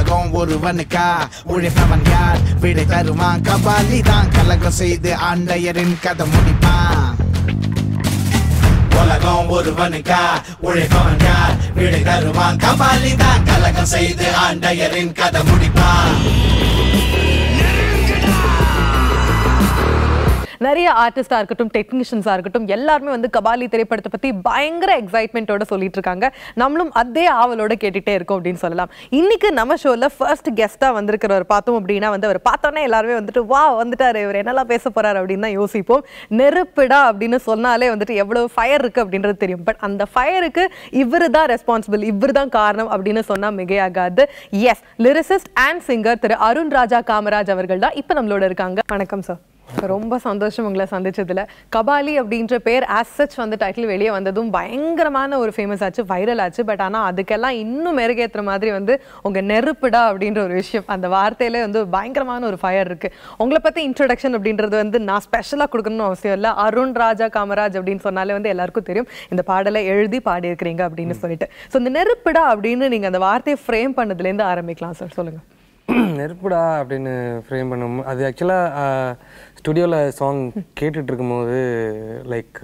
உலகம் ஒருவனுக்கா உழைப்பவன் யார் விடை தருவான் கபாலி தான் கலகம் செய்து ஆண்டையரின் கதை முடிப்பான் உலகம் ஒருவனுக்கா உழைப்பவன் யார் விடை தருவான் கபாலி தான் கலகம் செய்து ஆண்டையரின் கதை முடிப்பான் நிறைய ஆர்டிஸ்டா இருக்கட்டும் டெக்னீஷியன்ஸா இருக்கட்டும் எல்லாருமே வந்து கபாலி திரைப்படத்தை பத்தி பயங்கர எக்ஸைட்மெண்ட்டோட சொல்லிட்டு இருக்காங்க நம்மளும் அதே ஆவலோட கேட்டுட்டே இருக்கோம் அப்படின்னு சொல்லலாம் இன்னைக்கு நம்ம ஷோல ஃபர்ஸ்ட் கெஸ்டா வந்திருக்கிறவர் பார்த்தோம் அப்படின்னா வந்து அவர் பார்த்தோன்னே எல்லாருமே வந்துட்டு வா வந்துட்டாரு இவர் என்னெல்லாம் பேச போறாரு அப்படின்னு தான் யோசிப்போம் நெருப்பிடா அப்படின்னு சொன்னாலே வந்துட்டு எவ்வளவு ஃபயர் இருக்கு அப்படின்றது தெரியும் பட் அந்த ஃபயருக்கு இவரு தான் ரெஸ்பான்சிபிள் இவர் தான் காரணம் அப்படின்னு சொன்னா மிகையாகாது yes lyricist and singer Thiru Arun Raja Kamaraj அவர்கள் தான் இப்போ நம்மளோட இருக்காங்க வணக்கம் சார் ரொம்ப சந்தோஷம் உங்களை சந்திச்சதுல கபாலி அப்படின்ற பேர் ஆஸ் சச் வந்து டைட்டில் வெளியே வந்ததும் பயங்கரமான ஒரு ஃபேமஸ் ஆச்சு வைரல் ஆச்சு பட் ஆனா அதுக்கெல்லாம் இன்னும் மெருகேத்துற மாதிரி வந்து உங்க நெருப்புடா அப்படின்ற ஒரு விஷயம் அந்த வார்த்தையில வந்து பயங்கரமான ஒரு ஃபயர் இருக்கு உங்களை பத்தி இன்ட்ரடக்ஷன் அப்படின்றது வந்து நான் ஸ்பெஷலா கொடுக்கணும்னு அவசியம் இல்லை அருண் ராஜா காமராஜ் அப்படின்னு சொன்னாலே வந்து எல்லாருக்கும் தெரியும் இந்த பாடலை எழுதி பாடியிருக்கிறீங்க அப்படின்னு சொல்லிட்டு ஸோ இந்த நெருப்புடா அப்படின்னு நீங்க அந்த வார்த்தையை ஃப்ரேம் பண்ணதுலேருந்து ஆரம்பிக்கலாம் சார் சொல்லுங்க நெருப்புடா அப்படின்னு ஃப்ரேம் பண்ணும் அது ஆக்சுவலாக ஸ்டுடியோவில் சாங் கேட்டுட்டு இருக்கும்போது லைக்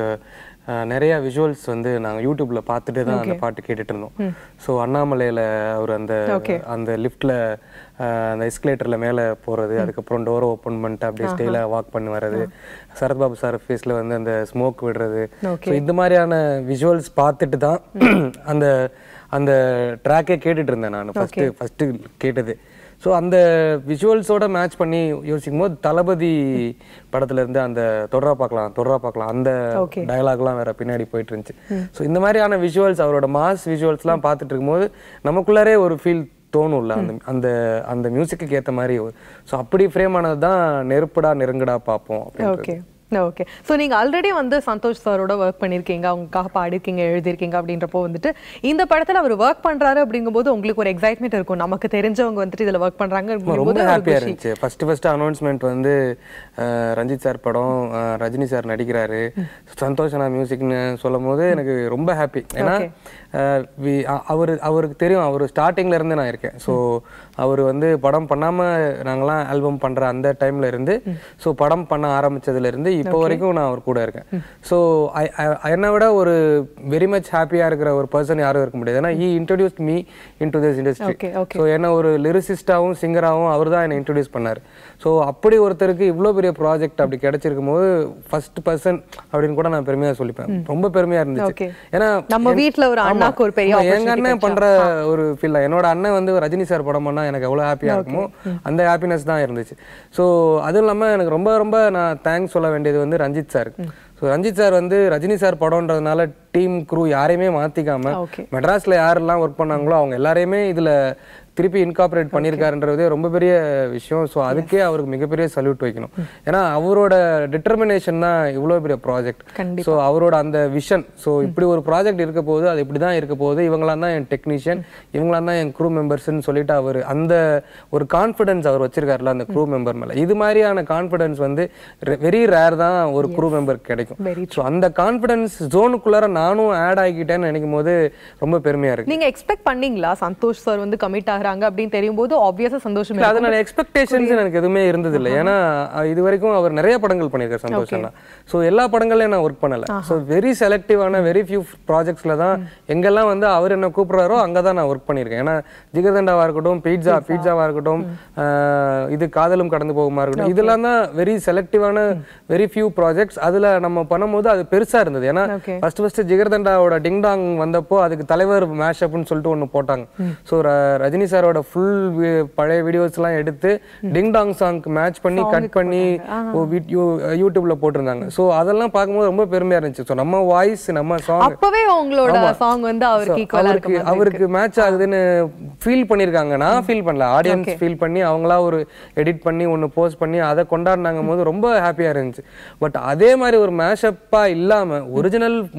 நிறைய விஷுவல்ஸ் வந்து நாங்கள் யூடியூப்ல பார்த்துட்டு தான் அந்த பாட்டு கேட்டுட்டு இருந்தோம் ஸோ அண்ணாமலையில் அவர் அந்த அந்த லிஃப்டில் அந்த எஸ்கலேட்டரில் மேலே போகிறது அதுக்கப்புறம் டோரை ஓப்பன் பண்ணிட்டு அப்படியே ஸ்டேலாக வாக் பண்ணி வர்றது சரத்பாபு சார் ஃபேஸில் வந்து அந்த ஸ்மோக் விடுறது ஸோ இந்த மாதிரியான விஷுவல்ஸ் பார்த்துட்டு தான் அந்த அந்த ட்ராக்கே கேட்டுட்டு இருந்தேன் நான் ஃபஸ்ட்டு ஃபஸ்ட்டு கேட்டது ஸோ அந்த விஷுவல்ஸோட மேட்ச் பண்ணி யோசிக்கும் போது தளபதி படத்துல இருந்து அந்த தொடரா பார்க்கலாம் தொடரா பார்க்கலாம் அந்த டயலாக்லாம் வேற பின்னாடி போயிட்டு இருந்துச்சு ஸோ இந்த மாதிரியான விஷுவல்ஸ் அவரோட மாஸ் விஷுவல்ஸ்லாம் பார்த்துட்டு இருக்கும்போது நமக்குள்ளாரே ஒரு ஃபீல் தோணும்ல அந்த அந்த அந்த மியூசிக்கு ஏற்ற மாதிரி ஸோ அப்படி ஃப்ரேம் ஆனது தான் நெருப்புடா நெருங்குடா பார்ப்போம் அப்படின்றது. ஓகே ஓகே ஸோ நீங்கள் ஆல்ரெடி வந்து சந்தோஷ் சாரோட ஒர்க் பண்ணியிருக்கீங்க அவங்களுக்காக பாடிருக்கீங்க எழுதியிருக்கீங்க அப்படின்றப்போ வந்துட்டு இந்த படத்தில் அவர் ஒர்க் பண்ணுறாரு அப்படிங்கும்போது உங்களுக்கு ஒரு எக்ஸைட்மெண்ட் இருக்கும் நமக்கு தெரிஞ்சவங்க வந்துட்டு இதில் ஒர்க் பண்ணுறாங்க ரொம்ப ஹாப்பியா இருந்துச்சு ஃபர்ஸ்ட் ஃபர்ஸ்ட் அனௌன்ஸ்மெண்ட் வந்து அஹ், ரஞ்சித் சார் படம் அஹ், ரஜினி சார் நடிக்கிறாரு சந்தோஷனா மியூசிக்னு சொல்லும் போது எனக்கு ரொம்ப ஹாப்பி ஏன்னா அஹ், வி- அ- அவரு அவருக்கு தெரியும் அவர் ஸ்டார்டிங்ல இருந்து நான் இருக்கேன் ஸோ அவர் வந்து படம் பண்ணாம நாங்கெல்லாம் ஆல்பம் பண்ற அந்த டைம்ல இருந்து ஸோ படம் பண்ண ஆரம்பிச்சதுல இருந்து இப்போ வரைக்கும் நான் அவர் கூட இருக்கேன் ஸோ என்னை விட ஒரு வெரி மச் ஹாப்பியா இருக்கிற ஒரு பர்சன் யாரும் இருக்க முடியாது ஏன்னா he introduce me into this industry Okay, okay. So என்ன ஒரு லிரிசிஸ்டாகவும் சிங்கராகவும் அவர் தான் என்னை இன்ட்ரடியூஸ் பண்ணார் ஸோ அப்படி ஒருத்தருக்கு இவ்வளோ பெரிய ப்ராஜெக்ட் அப்படி கிடைச்சிருக்கும் போது ஃபர்ஸ்ட் பர்சன் அப்படின்னு கூட நான் பெருமையாக சொல்லிப்பேன் ரொம்ப பெருமையா Okay. இருந்துச்சு ஏன்னா நம்ம என்- வீட்ல ஒரு ஆமா. அண்ணாக்கு ஒரு பெரிய ஆமா, எங்க opportunity அண்ணன் பண்ற ஒரு ஃபீல் என்னோட அண்ணன் வந்து ரஜினி சார் படம் பண்ணா எனக்கு எவ்வளவு ஹாப்பியா இருக்குமோ அந்த ஹாப்பினஸ் தான் இருந்துச்சு ஸோ அதுவும் இல்லாம எனக்கு ரொம்ப ரொம்ப நான் தேங்க்ஸ் சொல்ல வேண்டியது வந்து Ranjith sir so Ranjith sir வந்து ரஜினி சார் படம்ன்றதுனால டீம் குரூ யாரையுமே மாத்திக்காம Okay. மெட்ராஸ்ல யாரெல்லாம் ஒர்க் பண்ணாங்களோ அவங்க எல்லாரையுமே இதுல திருப்பி இன்கார்பரேட் பண்ணியிருக்காருன்றதே ரொம்ப பெரிய விஷயம் ஸோ அதுக்கே அவருக்கு மிகப்பெரிய சல்யூட் வைக்கணும் ஏன்னா அவரோட டிட்டர்மினேஷன் தான் இவ்வளோ பெரிய ப்ராஜெக்ட் கண்டிப்பா. ஸோ அவரோட அந்த விஷன் ஸோ இப்படி ஒரு ப்ராஜெக்ட் இருக்க போகுது அது இப்படி தான் இருக்க போகுது இவங்களாம் தான் என் டெக்னீஷியன் இவங்களாம் தான் என் க்ரூ மெம்பர்ஸ்னு சொல்லிட்டு அவர் அந்த ஒரு கான்ஃபிடன்ஸ் அவர் வச்சிருக்காருல அந்த க்ரூ மெம்பர் மேல இது மாதிரியான கான்ஃபிடன்ஸ் வந்து வெரி ரேர் தான் ஒரு க்ரூ மெம்பருக்கு கிடைக்கும் Very ஸோ அந்த கான்ஃபிடன்ஸ் ஜோனுக்குள்ளார நானும் ஆட் ஆகிக்கிட்டேன்னு நினைக்கும் போது ரொம்ப பெருமையா இருக்கு நீங்க எக்ஸ்பெக்ட் பண்ணீங்களா சந்தோஷ் சார் வந்து கமிட் ஆகுறாங்க அப்படின்னு தெரியும் போது ஆப்வியஸா சந்தோஷம் இல்ல, அதனால எக்ஸ்பெக்டேஷன்ஸ் எனக்கு எதுவுமே இருந்தது இல்லை ஏன்னா அஹ், இது வரைக்கும் அவர் நிறைய படங்கள் பண்ணியிருக்காரு சந்தோஷம்லாம் ஸோ எல்லா படங்களையும் நான் ஒர்க் பண்ணல ஸோ வெரி செலக்டிவான வெரி ஃபியூ ப்ராஜெக்ட்ஸ்ல தான் எங்கெல்லாம் வந்து அவர் என்ன கூப்பிடுறாரோ அங்கே தான் நான் ஒர்க் பண்ணியிருக்கேன் ஏன்னா ஜிகர்தண்டாவா இருக்கட்டும் பீட்சா பீட்சாவா இருக்கட்டும் அஹ், இது காதலும் கடந்து போகுமா இருக்கட்டும் இதெல்லாம் தான் வெரி செலக்டிவான வெரி ஃபியூ ப்ராஜெக்ட்ஸ் அதுல நம்ம பண்ணும்போது அது பெருசா இருந்தது ஏன்னா Okay. ஃபர்ஸ்ட் ஃபர்ஸ்ட் ஜிகர்தண்டாவோட டிங் டாங் வந்தப்போ அதுக்கு தலைவர் மேஷப்னு சொல்லிட்டு ஒன்று போட்டாங்க ஸோ ரஜினி சாரோட ஃபுல் பழைய வீடியோஸ் எல்லாம் எடுத்து டிங் டாங் சாங்க்கு மேட்ச் பண்ணி கட் பண்ணி ஓ, வி- யூ- யூடியூப்ல போட்டிருந்தாங்க ஸோ அதெல்லாம் பார்க்கும்போது ரொம்ப பெருமையா இருந்துச்சு ஸோ நம்ம வாய்ஸ் நம்ம சாங் அப்பவே உங்களோட சாங் வந்து அவருக்கு ஈக்குவலா இருக்க அவருக்கு அவருக்கு மேட்ச் ஆகுதுன்னு ஃபீல் பண்ணிருக்காங்க நான் ஃபீல் பண்ணல ஆடியன்ஸ் ஃபீல் பண்ணி அவங்களா ஒரு எடிட் பண்ணி ஒன்னு போஸ்ட் பண்ணி அதை கொண்டாடினாங்க போது ரொம்ப ஹாப்பியா இருந்துச்சு பட் அதே மாதிரி ஒரு மேஷப்பா இல்லாம ஒரிஜினல் மூவிலே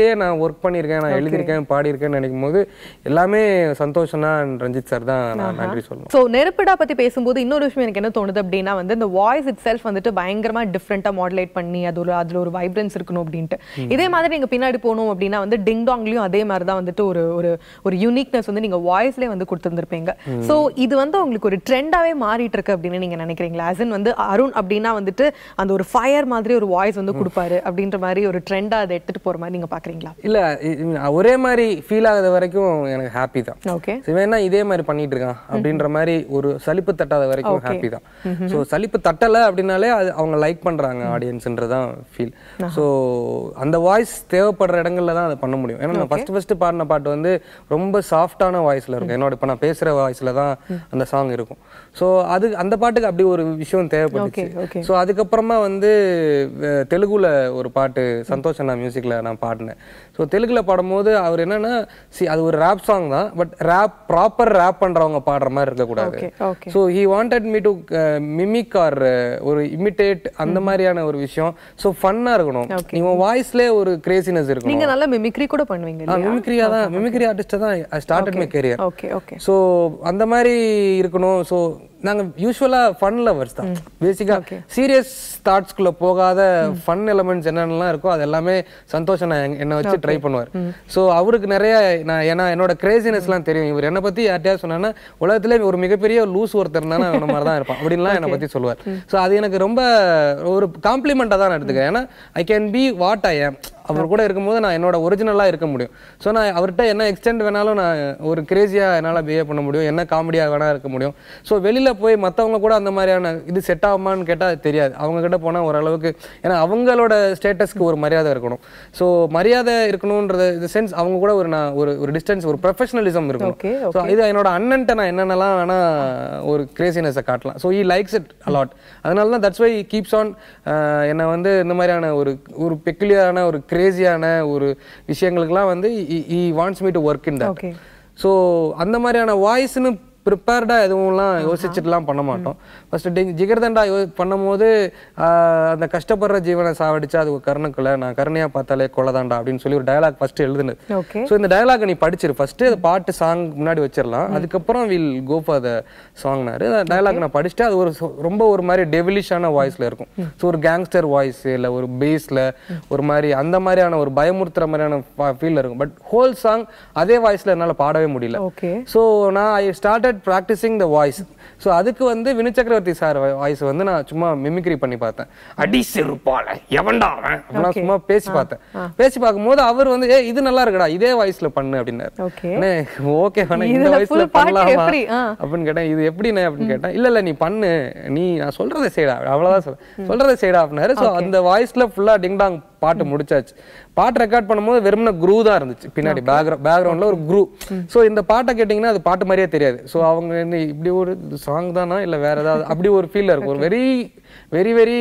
இதுலயே நான் ஒர்க் பண்ணியிருக்கேன் நான் எழுதியிருக்கேன் பாடியிருக்கேன்னு நினைக்கும் போது எல்லாமே சந்தோஷம் தான் ரஞ்சித் சார் தான் நான் நன்றி சொல்லணும் ஸோ நெருப்பிடா பத்தி பேசும்போது இன்னொரு விஷயம் எனக்கு என்ன தோணுது அப்படின்னா வந்து இந்த வாய்ஸ் இட் செல்ஃப் வந்துட்டு பயங்கரமா டிஃப்ரெண்டா மாடுலேட் பண்ணி அது ஒரு அதுல ஒரு வைப்ரன்ஸ் இருக்கணும் அப்படின்ட்டு இதே மாதிரி நீங்க பின்னாடி போகணும் அப்படின்னா வந்து டிங் டாங்லயும் அதே மாதிரி தான் வந்துட்டு ஒரு ஒரு ஒரு யூனிக்னஸ் வந்து நீங்க வாய்ஸ்லேயே வந்து கொடுத்துருந்துருப்பீங்க ஸோ இது வந்து உங்களுக்கு ஒரு ட்ரெண்டாவே மாறிட்டு இருக்கு அப்படின்னு நீங்க நினைக்கிறீங்களா as in வந்து அருண் அப்படின்னா வந்துட்டு அந்த ஒரு ஃபயர் மாதிரி ஒரு வாய்ஸ் வந்து கொடுப்பாரு அப்படின்ற மாதிரி ஒரு ட்ரெண்டா அதை எடுத்துட்டு போற மாதிரி நீங்க பாக்குறீங்களா இல்ல இ- இ- ஒரே மாதிரி ஃபீல் ஆகுது வரைக்கும் எனக்கு ஹாப்பி தான் ஓகே இவன் என்ன இதே மாதிரி பண்ணிட்டு இருக்கான் அப்படின்ற மாதிரி ஒரு சலிப்பு தட்டாத வரைக்கும் ஹாப்பி தான் ஸோ சலிப்பு தட்டலை அப்படின்னாலே அது அவங்க லைக் பண்றாங்க ஆடியன்ஸ்ன்றதான் ஃபீல் ஸோ அந்த வாய்ஸ் தேவைப்படுற இடங்கள்ல தான் அதை பண்ண முடியும் ஏன்னா நான் ஃபர்ஸ்ட் ஃபர்ஸ்ட் பாடின பாட்டு வந்து ரொம்ப சாஃப்டான வாய்ஸ்ல இருக்கும் என்னோட இப்போ நான் பேசுற வாய்ஸ்ல தான் அந்த சாங் இருக்கும் ஸோ அது அந்த பாட்டுக்கு அப்படி ஒரு விஷயம் தேவைப்பட்டுச்சு Okay, okay. ஸோ அதுக்கப்புறமா வந்து அஹ், தெலுங்குல ஒரு பாட்டு சந்தோஷ் அண்ணா மியூசிக்ல நான் பாடினேன் ஸோ தெலுங்குல பாடும்போது அவர் என்னன்னா see அது ஒரு ரேப் சாங் தான் பட் ரேப் ப்ராப்பர் ரேப் பண்றவங்க பாடுற மாதிரி இருக்கக்கூடாது okay okay so he wanted me to mimic or ஒரு இமிட்டேட் அந்த மாதிரியான ஒரு விஷயம் ஸோ ஃபன்னா இருக்கணும் இவன் வாய்ஸ்ல ஒரு கிரேசினஸ் இருக்கணும் நீங்க நல்லா மிமிக்ரி கூட பண்ணுவீங்க இல்லையா மிமிக்ரியா தான் மிமிக்ரி ஆர்டிஸ்டா தான் I started my career okay okay so அந்த மாதிரி இருக்கணும் ஸோ நாங்க யூஸ்வலா ஃபன் லவர்ஸ் தான் பேசிக்கா சீரியஸ் தாட்ஸ்குள்ள போகாத ஃபன் எலமெண்ட்ஸ் என்னென்னலாம் இருக்கோ அது எல்லாமே சந்தோஷம் நான் எங்க- என்னை வச்சு ட்ரை பண்ணுவார் ஸோ அவருக்கு நிறைய நான் ஏன்னா என்னோட கிரேசினஸ்லாம் தெரியும் இவர் என்னை பத்தி யார்ட்டையா சொன்னா உலகத்திலே ஒரு மிகப்பெரிய லூஸ் ஒருத்தர் இருந்தானா அவன மாதிரி தான் இருப்பான் அப்படின்லாம் என்னை பத்தி சொல்லுவார் ஸோ அது எனக்கு ரொம்ப ஒரு காம்ப்ளிமெண்ட்டாக தான் நான் எடுத்துக்கிறேன் ஏன்னா I can be what I am அவர் கூட இருக்கும்போது நான் என்னோட ஒரிஜினலாக இருக்க முடியும் ஸோ நான் அவர்கிட்ட என்ன எக்ஸ்டெண்ட் வேணாலும் நான் ஒரு கிரேசியாக என்னால் பிஹேவ் பண்ண முடியும் என்ன காமெடியாக வேணா இருக்க முடியும் ஸோ வெளியில் போய் மற்றவங்க கூட அந்த மாதிரியான இது செட் ஆகுமான்னு கேட்டால் அது தெரியாது அவங்க கிட்ட போனால் ஓரளவுக்கு ஏன்னா அவங்களோட ஸ்டேட்டஸ்க்கு ஒரு மரியாதை இருக்கணும் ஸோ மரியாதை இருக்கணுன்றது இந்த சென்ஸ் அவங்க கூட ஒரு நான் ஒரு ஒரு டிஸ்டன்ஸ் ஒரு ப்ரொஃபஷனலிசம் இருக்கணும் Okay, ஸோ இது என்னோட அண்ணன்ட்ட நான் என்னென்னலாம் வேணா ஒரு கிரேசினஸை காட்டலாம் so he likes it a lot அதனால தான் தட்ஸ் வை கீப்ஸ் ஆன் என்னை வந்து இந்த மாதிரியான ஒரு ஒரு பெக்குலியரான ஒரு கிரேசியான ஒரு விஷயங்களுக்குலாம் வந்து he wants me to work in that okay so அந்த மாதிரியான வாய்ஸ்னு ப்ரிப்பேர்டாக எதுவும்லாம் யோசிச்சுட்டுலாம் பண்ண மாட்டோம் ஃபர்ஸ்ட் ஜிகர்தண்டா யோ பண்ணும்போது ஆஹ், அந்த கஷ்டப்படுற ஜீவனை சாவடிச்சா அது ஒரு கருணைக்குள்ள நான் கருணையாக பார்த்தாலே கொலதாண்டா அப்படின்னு சொல்லி ஒரு டயலாக் ஃபர்ஸ்ட் எழுதுனது ஓகே ஸோ இந்த டயலாக் நீ படிச்சிரு ஃபர்ஸ்ட் அந்த பாட்டு சாங் முன்னாடி வச்சிடலாம் அதுக்கப்புறம் வில் கோ ஃபார் த சாங்னாரு டயலாக் நான் படிச்சுட்டு அது ஒரு சொ- ரொம்ப ஒரு மாதிரி டெவிலிஷான வாய்ஸ்ல இருக்கும் ஸோ ஒரு கேங்ஸ்டர் வாய்ஸ் இல்லை ஒரு பேஸ்ல ஒரு மாதிரி அந்த மாதிரியான ஒரு பயமுறுத்துற மாதிரியான ஃபீல் இருக்கும் பட் ஹோல் சாங் அதே வாய்ஸ்ல என்னால் பாடவே முடியல ஓகே ஸோ நான் I started practising the voice so அதுக்கு வந்து வினு சக்கரவர்த்தி சார் வாய்ஸ் வந்து நான் சும்மா மிமிக்ரி பண்ணி பார்த்தேன் அடி செருப்பால எவன்டா அவன் அப்படிலாம் சும்மா பேசி பார்த்தேன் பேசி பார்க்கும்போது அவர் வந்து ஏ இது நல்லா இருக்குடா இதே வாய்ஸ்ல பண்ணு அப்படின்னாரு ஓகே ஓகே வேணா இந்த இதுல வயசுல full பாட்டு பண்ணலாமா எப்படி? ஆ. அப்படின்னு கேட்டேன் இது எப்படிண்ணே அப்படின்னு கேட்டேன் இல்ல இல்ல நீ பண்ணு நீ நான் சொல்றதை செய்டா அவ்வளவுதான் சொல்ல சொல்றதை செய்டா அப்படின்னாரு ஸோ அந்த வாய்ஸ்ல ஃபுல்லா டிங் டாங் பாட்டு முடிச்சாச்சு பாட்டு ரெக்கார்ட் பண்ணும்போது வெறும்ன குரூ தான் இருந்துச்சு பின்னாடி பேக்ரவுண்ட் பேக்ரவுண்ட்ல ஒரு குரூ ஸோ இந்த பாட்டை கேட்டிங்கன்னா அது பாட்டு மாதிரியே தெரியாது ஸோ அவங்க என்ன இப்படி ஒரு சாங் தானா இல்ல வேற ஏதாவது அப்படி ஒரு ஃபீல் இருக்கும் ஒரு வெரி வெரி வெரி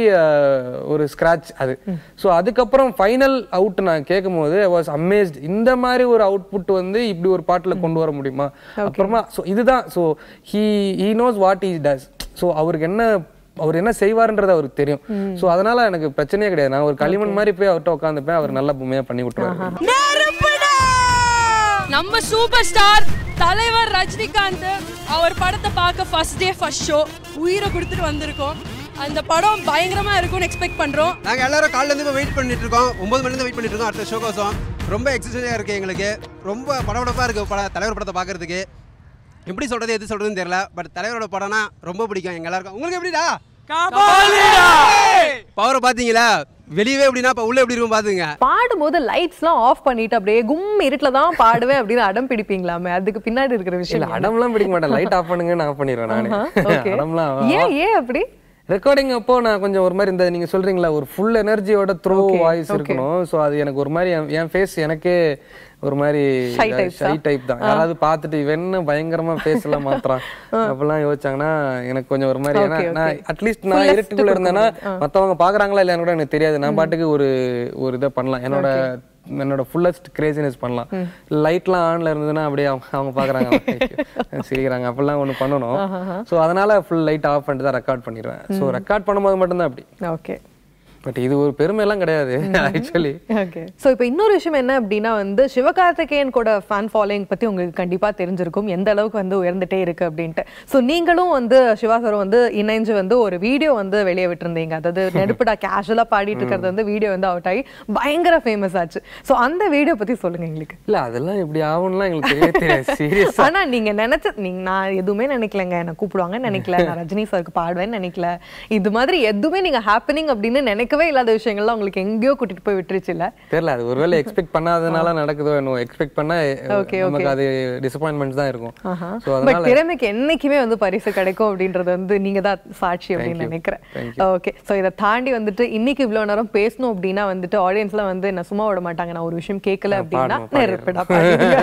ஒரு ஸ்கிராச் அது ஸோ அதுக்கப்புறம் ஃபைனல் அவுட் நான் கேட்கும்போது ஐ வாஸ் அமேஸ்ட் இந்த மாதிரி ஒரு அவுட்புட் வந்து இப்படி ஒரு பாட்டுல கொண்டு வர முடியுமா அப்புறமா ஸோ இதுதான் so he he knows what he does so அவருக்கு என்ன அவர் என்ன செய்வாருன்றது அவருக்கு தெரியும் ஸோ அதனால எனக்கு பிரச்சனையே கிடையாது நான் ஒரு களிமண் மாதிரி போய் அவர்கிட்ட உட்காந்துப்பேன் அவர் நல்ல பொம்மையா பண்ணி விட்டுருவாரு நம்ம சூப்பர் ஸ்டார் தலைவர் ரஜினிகாந்த் அவர் படத்தை பார்க்க ஃபர்ஸ்ட் டே ஃபர்ஸ்ட் ஷோ உயிரை கொடுத்துட்டு வந்திருக்கோம் அந்த படம் பயங்கரமா இருக்கும்னு எக்ஸ்பெக்ட் பண்றோம் நாங்க எல்லாரும் காலைல இருந்து இப்போ வெயிட் பண்ணிட்டு இருக்கோம் ஒன்பது மணி வெயிட் பண்ணிட்டு இருக்கோம் அடுத்த ஷோ கோசம் ரொம்ப எக்ஸசைஸாக இருக்கு எங்களுக்கு ரொம்ப படபடப்பா இருக்கு பட தலைவர் படத்தை பார்க்கறதுக்கு எப்படி சொல்றது எது சொல்றதுன்னு தெரியல பட் தலைவரோட படம்னா ரொம்ப பிடிக்கும் எங்க எல்லாருக்கும் உங்களுக்கு எப்படிடா பவரை பாத்தீங்களா வெளியவே எப்படின்னா இப்போ உள்ள எப்படி இருக்கும் பாத்துங்க பாடும்போது லைட்ஸ்லாம் ஆஃப் பண்ணிட்டு அப்படியே கும் இருட்டுல தான் பாடுவேன் அப்படின்னு அடம் பிடிப்பீங்களாமே அதுக்கு பின்னாடி இருக்கிற இல்ல விஷயம் அடம்லாம் பிடிக்க மாட்டேன் லைட் ஆஃப் பண்ணுங்க நான் பண்ணிடுவேன் நானே ஓகே அடம்லாம் ஏன் ஏன் அப்படி ரெக்கார்டிங் அப்போ நான் கொஞ்சம் ஒரு மாதிரி இந்த நீங்க சொல்றீங்களா ஒரு ஃபுல் எனர்ஜியோட த்ரோ Okay, வாய்ஸ் okay. இருக்கணும் ஸோ அது எனக்கு ஒரு மாதிரி என்- என் ஃபேஸ் எனக்கே ஒரு மாதிரி Shy types ஆ? ஷை டைப் தான் யாராவது பார்த்துட்டு இவன் என்ன பயங்கரமா ஃபேஸ் எல்லாம் மாத்துறான் அப்படிலாம் யோசிச்சாங்கன்னா எனக்கு கொஞ்சம் ஒரு மாதிரி ஏன்னா Okay, okay. நான் அட்லீஸ்ட் நான் Fullest இருட்டுக்குள்ள இருந்தேன்னா மத்தவங்க பாக்குறாங்களா இல்லையான்னு கூட எனக்கு தெரியாது நான் பாட்டுக்கு ஒரு ஒரு இதை பண்ணலாம் என்னோட என்னோட ஃபுல்லஸ்ட் கிரேசினஸ் பண்ணலாம் லைட்லாம் ஆன்ல இருந்ததுன்னா அப்படியே அவங்க அவங்க பாக்குறாங்க சிரிக்கிறாங்க அப்படிலாம் ஒண்ணு பண்ணணும் ஸோ அதனால ஃபுல் லைட் ஆஃப் பண்ணிட்டு தான் ரெக்கார்ட் பண்ணிடுவேன் ஸோ ரெக்கார்ட் பண்ணும்போது மட்டும்தான் அப்படி ஓகே பட் இது ஒரு பெருமையெல்லாம் கிடையாது ஆக்சுவலி ஓகே ஸோ இப்போ இன்னொரு விஷயம் என்ன அப்படின்னா வந்து சிவகார்த்திகேயன் கூட ஃபேன் ஃபாலோயிங் பற்றி உங்களுக்கு கண்டிப்பாக தெரிஞ்சிருக்கும் எந்த அளவுக்கு வந்து உயர்ந்துட்டே இருக்கு அப்படின்ட்டு ஸோ நீங்களும் வந்து சிவா சாரும் வந்து இணைஞ்சு வந்து ஒரு வீடியோ வந்து வெளியே விட்டுருந்தீங்க அதாவது நெருப்புடா கேஷுவலாக பாடிட்டு இருக்கிறது வந்து வீடியோ வந்து அவுட் ஆகி பயங்கர ஃபேமஸ் ஆச்சு ஸோ அந்த வீடியோ பற்றி சொல்லுங்க எங்களுக்கு இல்ல அதெல்லாம் இப்படி ஆகும்லாம் எங்களுக்கு தெரியவே தெரியாது சீரியஸ் ஆனா நீங்க நினைச்ச நீங்க நான் எதுவுமே நினைக்கலங்க என்ன கூப்பிடுவாங்கன்னு நினைக்கல நான் ரஜினி சாருக்கு பாடுவேன்னு நினைக்கல இது மாதிரி எதுவுமே நீங்க ஹாப்பனிங் அப்படின்னு நினைக்கவே இல்லாத விஷயங்கள்லாம் உங்களுக்கு எங்கேயோ கூட்டிட்டு போய் விட்டுருச்சு இல்ல தெரியல அது ஒருவேளை எக்ஸ்பெக்ட் பண்ணாதனால நடக்குதோ என்னவோ எக்ஸ்பெக்ட் பண்ணா Okay, நமக்கு அது டிசப்பாயின்மெண்ட் தான் இருக்கும் ஸோ பட் அதனால திறமைக்கு என்னைக்குமே வந்து பரிசு கிடைக்கும் அப்படின்றது வந்து நீங்க தான் சாட்சி அப்படின்னு Thank you. நினைக்கிறேன் Thank ஓகே ஸோ இதை தாண்டி வந்துட்டு இன்னைக்கு இவ்வளவு நேரம் பேசணும் அப்படின்னா வந்துட்டு ஆடியன்ஸ்லாம் வந்து என்ன சும்மா விட மாட்டாங்க நான் ஒரு விஷயம் கேட்கல அப்படின்னா பாடணும், நெருப்பிடா பாடுங்க.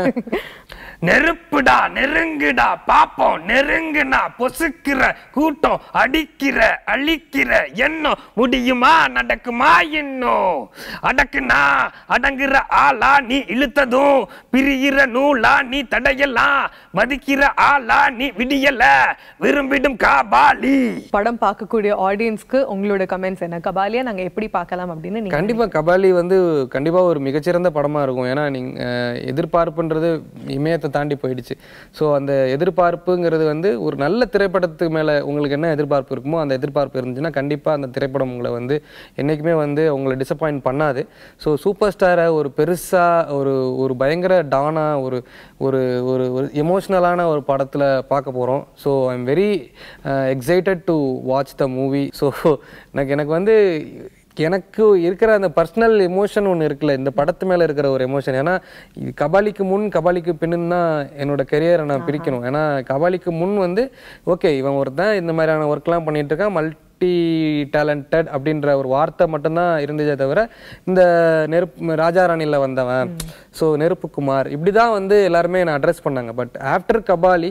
நெருப்புடா நெருங்குடா பாப்போம் நெருங்குனா பொசுக்கிற கூட்டம் அடிக்கிற அழிக்கிற எண்ணம் முடியுமா நடக்குமா இன்னும் அடக்குனா அடங்குற ஆளா நீ இழுத்ததும் பிரியிற நூலா நீ தடையலாம் மதிக்கிற ஆளா நீ விடியல விரும்பிடும் காபாலி படம் பார்க்கக்கூடிய ஆடியன்ஸ்க்கு உங்களோட கமெண்ட்ஸ் என்ன கபாலியா நாங்க எப்படி பார்க்கலாம் அப்படின்னு நீங்க கண்டிப்பா கபாலி வந்து கண்டிப்பா ஒரு மிகச்சிறந்த படமா இருக்கும் ஏன்னா நீங்க அஹ், எதிர்பார்ப்புன்றது இமயத்தை தாண்டி போயிடுச்சு ஸோ அந்த எதிர்பார்ப்புங்கிறது வந்து ஒரு நல்ல திரைப்படத்துக்கு மேல உங்களுக்கு என்ன எதிர்பார்ப்பு இருக்குமோ அந்த எதிர்பார்ப்பு இருந்துச்சுன்னா கண்டிப்பா அந்த திரைப்படம் உங்களை வந்து என்னைக்குமே வந்து உங்களை டிசப்பாயின்ட் பண்ணாது ஸோ சூப்பர் ஸ்டாரை ஒரு பெருசா ஒரு ஒரு பயங்கர டானா ஒரு ஒரு ஒரு ஒரு எமோஷ்னலான ஒரு படத்துல பார்க்க போறோம் so I am very excited to watch the movie so எனக்கு எனக்கு வந்து எனக்கு இருக்கிற அந்த பர்சனல் எமோஷன் ஒன்று இருக்குல்ல இந்த படத்து மேலே இருக்கிற ஒரு எமோஷன் ஏன்னா இது கபாலிக்கு முன் கபாலிக்கு பின்னு தான் என்னோட கெரியரை நான் பிரிக்கணும் ஏன்னா கபாலிக்கு முன் வந்து ஓகே இவன் ஒருத்தன் இந்த மாதிரியான ஒர்க்லாம் பண்ணிட்டு இருக்கான் மல்டி டேலண்டட் அப்படின்ற ஒரு வார்த்தை மட்டும்தான் இருந்துச்சே தவிர இந்த நெருப்பு ராஜா ராணியில் வந்தவன் ஸோ நெருப்புக்குமார் இப்படி தான் வந்து எல்லாருமே என்னை அட்ரஸ் பண்ணாங்க பட் ஆஃப்டர் கபாலி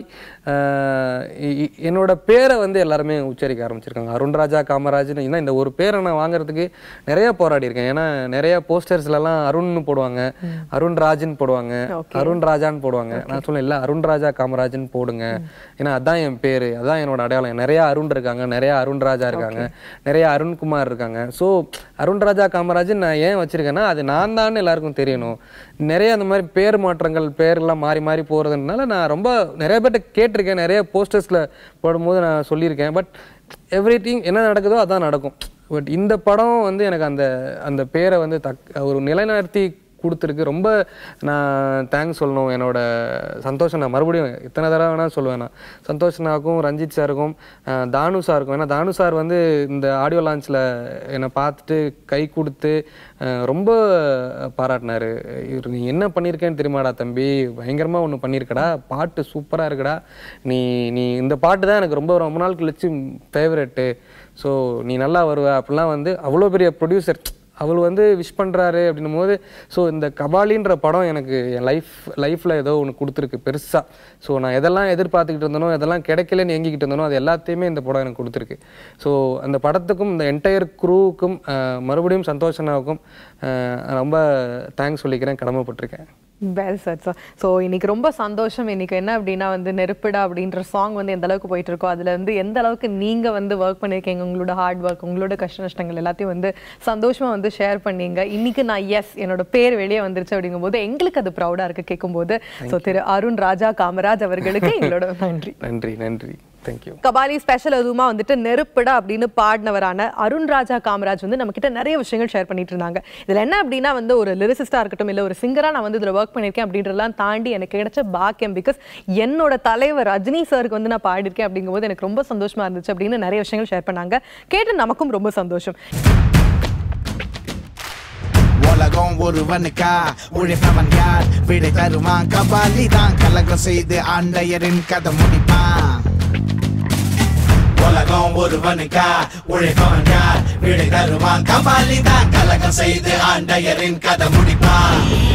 ஆஹ் இ- இ- என்னோட பேரை வந்து எல்லாருமே உச்சரிக்க ஆரம்பிச்சிருக்காங்க அருண் ராஜா காமராஜ்னு ஏன்னா இந்த ஒரு பேரை நான் வாங்குறதுக்கு நிறைய போராடி இருக்கேன் ஏன்னா நிறைய போஸ்டர்ஸ்லலாம் அருண்னு போடுவாங்க அருண் ராஜ்னு போடுவாங்க அருண் ராஜான்னு போடுவாங்க நான் சொல்ல இல்லை அருண் ராஜா காமராஜ்னு போடுங்க ஏன்னா அதான் என் பேர் அதான் என்னோட அடையாளம் நிறைய அருண் இருக்காங்க நிறைய அருண் ராஜா இருக்காங்க நிறைய அருண்குமார் இருக்காங்க ஸோ அருண் ராஜா காமராஜன் நான் ஏன் வச்சிருக்கேன்னா அது நான் தான் எல்லாருக்கும் தெரியணும் நிறைய அந்த மாதிரி பேர் மாற்றங்கள் பேர்லாம் மாறி மாறி போகிறதுனால நான் ரொம்ப நிறைய பேர்ட்ட கேட்டிருக்கேன் நிறைய போஸ்டர்ஸில் போடும்போது நான் சொல்லியிருக்கேன் பட் எவ்ரி என்ன நடக்குதோ அதான் நடக்கும் பட் இந்த படம் வந்து எனக்கு அந்த அந்த பேரை வந்து தக் ஒரு நிலைநிறுத்தி கொடுத்துருக்கு ரொம்ப நான் தேங்க்ஸ் சொல்லணும் என்னோட சந்தோஷம் நான் மறுபடியும் இத்தனை தடவை வேணால் சொல்லுவேன் நான் சந்தோஷனாக்கும் ரஞ்சித் சாருக்கும் அஹ், தானு சாருக்கும் ஏன்னா தானு சார் வந்து இந்த ஆடியோ லான்ச்சில் என்னை பார்த்துட்டு கை கொடுத்து அஹ், ரொம்ப பாராட்டினாரு இவர் நீ என்ன பண்ணியிருக்கேன்னு தெரியுமாடா தம்பி பயங்கரமாக ஒன்று பண்ணியிருக்கடா பாட்டு சூப்பராக இருக்குடா நீ நீ இந்த பாட்டு தான் எனக்கு ரொம்ப ரொம்ப நாள் கழிச்சு ஃபேவரெட்டு ஸோ நீ நல்லா வருவ அப்படிலாம் வந்து அவ்வளோ பெரிய ப்ரொடியூசர் அவர் வந்து விஷ் பண்ணுறாரு அப்படின்னும் போது ஸோ இந்த கபாலின்ற படம் எனக்கு என் லைஃப் லைஃப்பில் ஏதோ ஒன்று கொடுத்துருக்கு பெருசாக ஸோ நான் எதெல்லாம் எதிர்பார்த்துக்கிட்டு இருந்தனோ எதெல்லாம் கிடைக்கலன்னு ஏங்கிக்கிட்டு இருந்தனோ அது எல்லாத்தையுமே இந்த படம் எனக்கு கொடுத்துருக்கு ஸோ அந்த படத்துக்கும் இந்த என்டையர் குரூவுக்கும் மறுபடியும் சந்தோஷனாவுக்கும் அஹ், ரொம்ப தேங்க்ஸ் சொல்லிக்கிறேன் கடமைப்பட்டிருக்கேன் வெல் சார் சார் ஸோ இன்னைக்கு ரொம்ப சந்தோஷம் இன்னைக்கு என்ன அப்படின்னா வந்து நெருப்பிடா அப்படின்ற சாங் வந்து எந்த அளவுக்கு போயிட்டு இருக்கோ அதுல வந்து எந்த அளவுக்கு நீங்க வந்து ஒர்க் பண்ணியிருக்கீங்க உங்களோட ஹார்ட் ஒர்க் உங்களோட கஷ்ட நஷ்டங்கள் எல்லாத்தையும் வந்து சந்தோஷமா வந்து ஷேர் பண்ணீங்க இன்னைக்கு நான் எஸ் என்னோட பேர் வெளியே வந்துருச்சு அப்படிங்கும்போது எங்களுக்கு அது ப்ரௌடா இருக்கு கேட்கும்போது ஸோ திரு அருண் ராஜா காமராஜ் அவர்களுக்கு எங்களோட நன்றி நன்றி நன்றி தேங்க்யூ கபாலி ஸ்பெஷல் அதுவுமா வந்துட்டு நெருப்பிடா அப்படின்னு பாடினவரான அருண் ராஜா காமராஜ் வந்து நம்ம கிட்ட நிறைய விஷயங்கள் ஷேர் பண்ணிட்டு இருந்தாங்க இதுல என்ன அப்படின்னா வந்து ஒரு லிரிசிஸ்டா இருக்கட்டும் இல்ல ஒரு சிங்கரா நான் வந்து இதுல ஒர்க் பண்ணிருக்கேன் அப்படின்றதெல்லாம் தாண்டி எனக்கு கிடைச்ச பாக்கியம் பிகாஸ் என்னோட தலைவர் ரஜினி சாருக்கு வந்து நான் பாடிருக்கேன் அப்படிங்கும்போது எனக்கு ரொம்ப சந்தோஷமா இருந்துச்சு அப்படின்னு நிறைய விஷயங்கள் ஷேர் பண்ணாங்க கேட்டு நமக்கும் ரொம்ப சந்தோஷம் உலகம் ஒருவனுக்கா உழைப்பவன் யார் விடை தருவான் கபாலி தான் கலகம் செய்து ஆண்டையரின் கதை முடிப்பான் உலகம் ஒருவனுக்கா உழைப்பவன் யார் விடை தருவான் கபாலி தான் கலகம் செய்து ஆண்டையரின் கதை முடிப்பான்